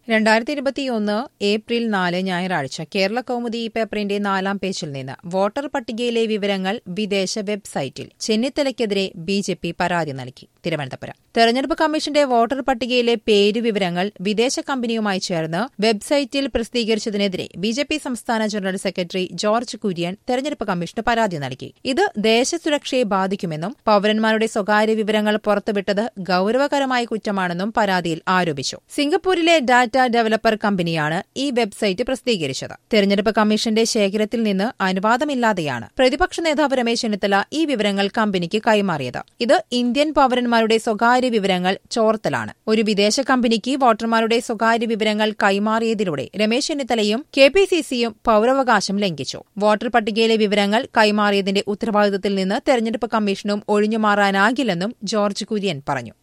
രണ്ടായിരത്തി ഇരുപത്തിയൊന്ന് ഏപ്രിൽ നാല് ഞായറാഴ്ച കേരള കൗമുദി ഈ പേപ്പറിന്റെ നാലാം പേജിൽ നിന്ന് വോട്ടർ പട്ടികയിലെ വിവരങ്ങൾ വിദേശ വെബ്സൈറ്റിൽ ചെന്നിത്തലയ്ക്കെതിരെ ബി ജെ പി പരാതി നൽകി തിരുവനന്തപുരം തെരഞ്ഞെടുപ്പ് കമ്മീഷന്റെ വോട്ടർ പട്ടികയിലെ പേര് വിവരങ്ങൾ വിദേശ കമ്പനിയുമായി ചേർന്ന് വെബ്സൈറ്റിൽ പ്രസിദ്ധീകരിച്ചതിനെതിരെ ബി ജെ പി സംസ്ഥാന ജനറൽ സെക്രട്ടറി ജോർജ് കുര്യൻ തെരഞ്ഞെടുപ്പ് കമ്മീഷന് പരാതി നൽകി ഇത് ദേശസുരക്ഷയെ ബാധിക്കുമെന്നും പൌരന്മാരുടെ സ്വകാര്യ വിവരങ്ങൾ പുറത്തുവിട്ടത് ഗൌരവകരമായ കുറ്റമാണെന്നും പരാതിയിൽ ആരോപിച്ചു സിംഗപ്പൂരിലെ ഡാറ്റ ഡെവലപ്പർ കമ്പനിയാണ് ഈ വെബ്സൈറ്റ് പ്രസിദ്ധീകരിച്ചത് തെരഞ്ഞെടുപ്പ് കമ്മീഷന്റെ ശേഖരത്തിൽ നിന്ന് അനുവാദമില്ലാതെയാണ് പ്രതിപക്ഷ നേതാവ് രമേശ് ചെന്നിത്തല ഈ വിവരങ്ങൾ കമ്പനിക്ക് കൈമാറിയത് ഇത് ഇന്ത്യൻ പൌരന്മാരുടെ സ്വകാര്യ വിവരങ്ങൾ ചോർത്തലാണ് ഒരു വിദേശ കമ്പനിക്ക് വോട്ടർമാരുടെ സ്വകാര്യ വിവരങ്ങൾ കൈമാറിയതിലൂടെ രമേശ് ചെന്നിത്തലയും കെ പി സി സിയും പൌരാവകാശം ലംഘിച്ചു വോട്ടർ പട്ടികയിലെ വിവരങ്ങൾ കൈമാറിയതിന്റെ ഉത്തരവാദിത്തത്തിൽ നിന്ന് തെരഞ്ഞെടുപ്പ് കമ്മീഷനും ഒഴിഞ്ഞുമാറാനാകില്ലെന്നും ജോർജ് കുര്യൻ പറഞ്ഞു